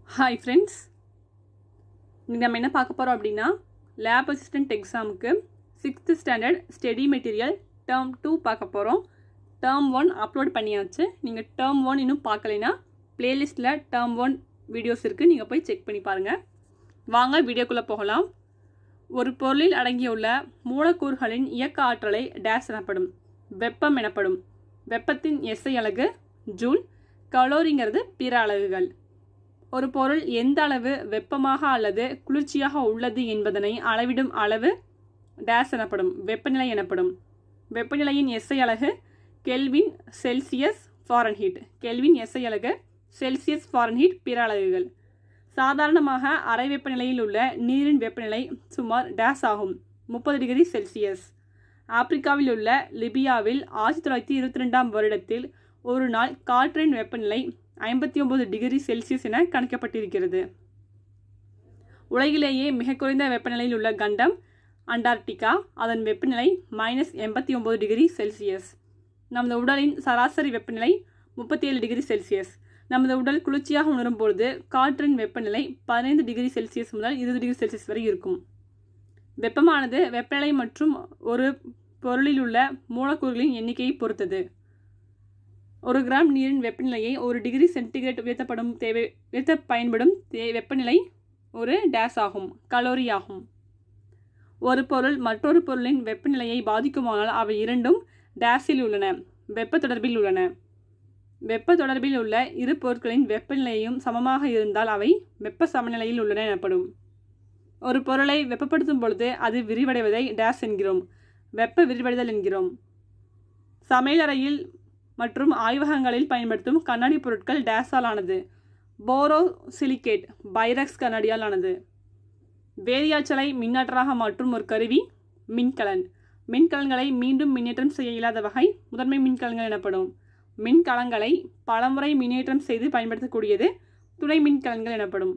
hi friends இன்னைக்கு நம்ம என்ன பார்க்க போகிறோம் அப்படின்னா லேப் அசிஸ்டன்ட் எக்ஸாமுக்கு sixth standard study material term two பார்க்க போகிறோம் டேர்ம் ஒன் அப்லோட் பண்ணியாச்சு நீங்கள் டேர்ம் ஒன் இன்னும் பார்க்கலைன்னா பிளேலிஸ்ட்டில் டேர்ம் ஒன் வீடியோஸ் இருக்குது நீங்கள் போய் செக் பண்ணி பாருங்கள் வாங்க வீடியோக்குள்ளே போகலாம் ஒரு பொருளில் அடங்கியுள்ள மூலக்கூறுகளின் இயக்க ஆற்றலை டேஸ் எனப்படும் வெப்பம் எனப்படும் வெப்பத்தின் எஸ்ஐ அலகு ஜூல் கலோரிங்கிறது பிற அலகுகள் ஒரு பொருள் எந்த அளவு வெப்பமாக அல்லது குளிர்ச்சியாக உள்ளது என்பதனை அளவிடும் அளவு டேஸ் எனப்படும் வெப்பநிலை எனப்படும் வெப்பநிலையின் எஸ்ஐ அலகு kelvin Celsius Fahrenheit kelvin SI அலகு செல்சியஸ் ஃபாரன்ஹீட் பிற அலகுகள் சாதாரணமாக அறை வெப்பநிலையில் உள்ள நீரின் வெப்பநிலை சுமார் டேஸ் ஆகும் முப்பது டிகிரி செல்சியஸ் ஆப்பிரிக்காவில் உள்ள லிபியாவில் ஆயிரத்தி தொள்ளாயிரத்தி இருபத்தி ரெண்டாம் வருடத்தில் ஒரு நாள் காற்றின் வெப்பநிலை ஐம்பத்தி ஒன்பது டிகிரி செல்சியஸ் என கணிக்கப்பட்டிருக்கிறது உலகிலேயே மிக குறைந்த வெப்பநிலையில் உள்ள கண்டம் அண்டார்டிகா அதன் வெப்பநிலை மைனஸ் எண்பத்தி ஒன்பது டிகிரி செல்சியஸ் நமது உடலின் சராசரி வெப்பநிலை முப்பத்தி ஏழு டிகிரி செல்சியஸ் நமது உடல் குளிர்ச்சியாக உணரும் பொழுது காற்றின் வெப்பநிலை பதினைந்து டிகிரி செல்சியஸ் முதல் இருபது டிகிரி செல்சியஸ் வரை இருக்கும் வெப்பமானது வெப்பநிலை மற்றும் ஒரு பொருளில் உள்ள மூலக்கூறுகளின் எண்ணிக்கையை பொறுத்தது ஒரு கிராம் நீரின் வெப்பநிலையை ஒரு டிகிரி சென்டிகிரேட் உயர்த்தப்படும் தேவை உயர்த்த பயன்படும் தே வெப்பநிலை ஒரு டேஸ் ஆகும் கலோரி ஆகும் ஒரு பொருள் மற்றொரு பொருளின் வெப்பநிலையை பாதிக்குமானால் அவை இரண்டும் டேஸில் உள்ளன வெப்ப தொடர்பில் உள்ளன வெப்ப தொடர்பில் உள்ள இரு பொருட்களின் வெப்பநிலையும் சமமாக இருந்தால் அவை வெப்ப சமநிலையில் உள்ளன எனப்படும் ஒரு பொருளை வெப்பப்படுத்தும் பொழுது அது விரிவடைவதை டேஸ் என்கிறோம் வெப்ப விரிவடைதல் என்கிறோம் சமையலறையில் மற்றும் ஆய்வகங்களில் பயன்படுத்தும் கண்ணாடி பொருட்கள் டேஸால் ஆனது போரோ சிலிகேட் பைரக்ஸ் கண்ணாடியால் ஆனது வேதியாற்றலை மின்னாற்றலாக மாற்றும் ஒரு கருவி மின்கலன் மின்கலன்களை மீண்டும் மின்னேற்றம் செய்ய இயலாத வகை முதன்மை மின்கலன்கள் எனப்படும் மின்கலங்களை பலமுறை மின்னேற்றம் செய்து பயன்படுத்தக்கூடியது துணை மின்கலன்கள் எனப்படும்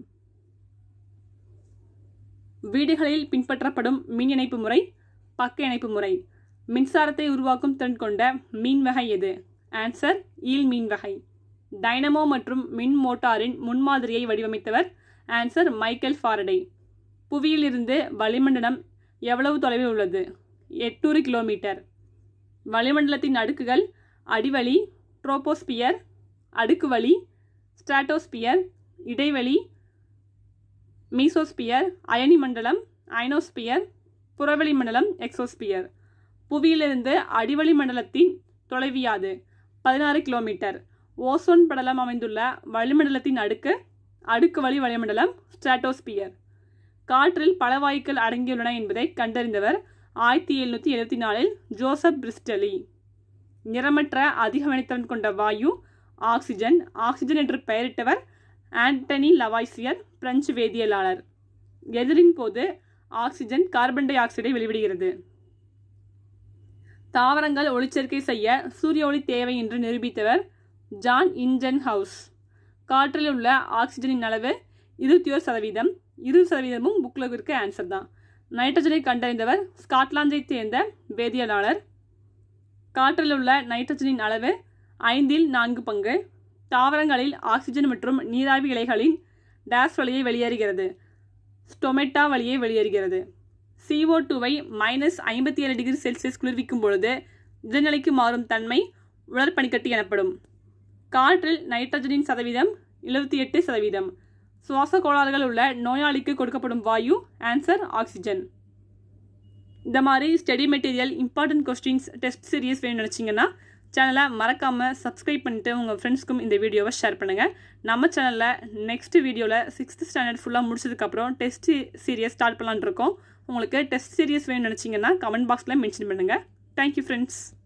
வீடுகளில் பின்பற்றப்படும் மின் இணைப்பு முறை பக்க இணைப்பு முறை மின்சாரத்தை உருவாக்கும் திறன் கொண்ட மீன் வகை எது ஆன்சர் ஈல் மீன் வகை டைனமோ மற்றும் மின் மோட்டாரின் முன்மாதிரியை வடிவமைத்தவர் ஆன்சர் மைக்கேல் ஃபாரடே புவியிலிருந்து வளிமண்டலம் எவ்வளவு தொலைவில் உள்ளது எட்நூறு கிலோமீட்டர் வளிமண்டலத்தின் அடுக்குகள் அடிவழி ட்ரோபோஸ்பியர் அடுக்குவழி ஸ்ட்ராட்டோஸ்பியர் இடைவெளி மீசோஸ்பியர் அயனி மண்டலம் ஐனோஸ்பியர் புறவெளி மண்டலம் எக்ஸோஸ்பியர் புவியிலிருந்து அடிவளி மண்டலத்தின் தொலைவியாது பதினாறு கிலோமீட்டர் ஓசோன் படலம் அமைந்துள்ள வளிமண்டலத்தின் அடுக்கு அடுக்கு வழி வளிமண்டலம் ஸ்ட்ராட்டோஸ்பியர் காற்றில் பல வாயுக்கள் அடங்கியுள்ளன என்பதை கண்டறிந்தவர் ஆயிரத்தி எழுநூற்றி எழுபத்தி நாலில் ஜோசப் பிரிஸ்டலி நிறமற்ற அதிக வினைத்திறன் கொண்ட வாயு ஆக்சிஜன் ஆக்சிஜன் என்று பெயரிட்டவர் ஆண்டனி லவாய்சியர் பிரெஞ்சு வேதியியலாளர் எதிரின் போது ஆக்சிஜன் கார்பன் டை ஆக்சைடை வெளிவிடுகிறது தாவரங்கள் ஒளிச்சேர்க்கை செய்ய சூரிய ஒளி தேவை என்று நிரூபித்தவர் ஜான் இன்ஜன் ஹவுஸ் காற்றில் உள்ள ஆக்சிஜனின் அளவு இருபத்தி ஒரு சதவீதம் இருபது சதவீதமும் புக்கில் இருக்க ஆன்சர் தான் நைட்ரஜனை கண்டறிந்தவர் ஸ்காட்லாந்தை சேர்ந்த வேதியியலாளர் காற்றில் உள்ள நைட்ரஜனின் அளவு ஐந்தில் நான்கு பங்கு தாவரங்களில் ஆக்சிஜன் மற்றும் நீராவி இலைகளின் டேஸ் வழியே வெளியேறுகிறது ஸ்டொமெட்டா வழியே வெளியேறுகிறது சிஓ டூவை மைனஸ் ஐம்பத்தி ஏழு டிகிரி செல்சியஸ் குளிர்விக்கும் பொழுது திடநிலைக்கு மாறும் தன்மை உலர்பனிக்கட்டி எனப்படும் காற்றில் நைட்ரஜனின் சதவீதம் எழுபத்தி எட்டு சதவீதம் சுவாச கோளாறுகள் உள்ள நோயாளிக்கு கொடுக்கப்படும் வாயு ஆன்சர் ஆக்சிஜன் இந்த மாதிரி study material important questions test series வேணும்னு நினச்சிங்கன்னா சேனலை மறக்காமல் சப்ஸ்கிரைப் பண்ணிட்டு உங்கள் ஃப்ரெண்ட்ஸ்க்கும் இந்த வீடியோவை ஷேர் பண்ணுங்கள் நம்ம சேனலில் நெக்ஸ்ட் வீடியோவில் சிக்ஸ்த் ஸ்டாண்டர்ட் ஃபுல்லாக முடிச்சதுக்கப்புறம் டெஸ்ட் சீரியஸ் ஸ்டார்ட் பண்ணலான் இருக்கோம் உங்களுக்கு டெஸ்ட் சீரியஸ் வேணும்னு நினச்சிங்கன்னா கமெண்ட் பாக்ஸில் மென்ஷன் பண்ணுங்கள் தேங்க்யூ ஃப்ரெண்ட்ஸ்